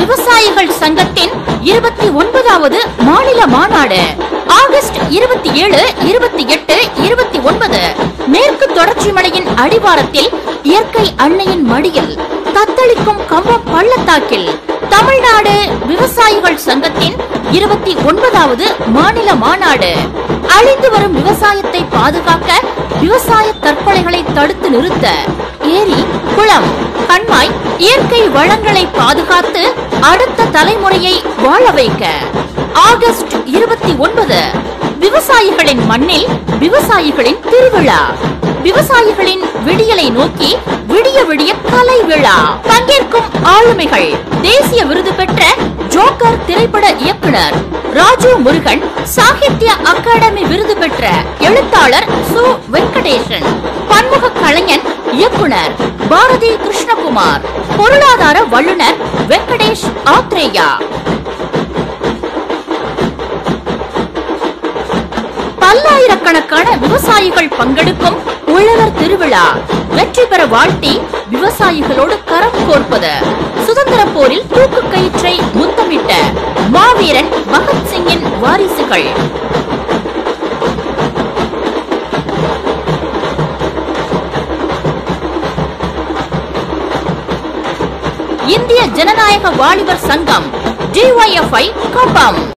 விவசாயிகள் சங்கத்தின் இருபத்தி ஒன்பதாவது மாநில மாநாடு ஆகஸ்ட் இருபத்தி ஏழு இருபத்தி எட்டு இருபத்தி ஒன்பது மேற்கு தொடர்ச்சி மலையின் அடிவாரத்தில் இயற்கை அன்னையின் மடியில் தத்தளிக்கும் கம்பம் பள்ளத்தாக்கில் தமிழ்நாடு விவசாயிகள் சங்கத்தின் இருபத்தி ஒன்பதாவது மாநில மாநாடு அழிந்து வரும் விவசாயத்தை பாதுகாக்க விவசாய தற்கொலைகளை தடுத்து நிறுத்த ஏரி குளம் கண்மாய் இயற்கை வளங்களை பாதுகாத்து அடுத்த தலைமுறையை வாழ வைக்க ஆகஸ்ட் இருபத்தி ஒன்பது விவசாயிகளின் மண்ணில் விவசாயிகளின் திருவிழா விவசாயிகளின் விடியலை நோக்கி விடிய விடிய கலை விழா பங்கேற்கும் ஆளுமைகள் தேசிய விருது பெற்ற ஜோக்கர் திரைப்பட இயக்குனர் ராஜு முருகன் சாகித்ய அகாடமி விருது பெற்ற எழுத்தாளர் சு வெங்கடேசன் பன்முக கலைஞன் இயக்குனர் பாரதி கிருஷ்ணகுமார் பொருளாதார வல்லுனர் வெங்கடேஷ் ஆத்ரேயா பல்லாயிரக்கணக்கான விவசாயிகள் பங்கெடுக்கும் உழவர் திருவிழா வெற்றி பெற வாழ்த்தி விவசாயிகளோடு கரம் கோர்ப்பது சுதந்திர போரில் தூக்கு கயிற்றை முத்தமிட்ட மாவீரன் பகத்சிங்கின் வாரிசுகள் இந்திய ஜனநாயக வாலிபர் சங்கம் டிஒய்எஃப்ஐ கம்பம்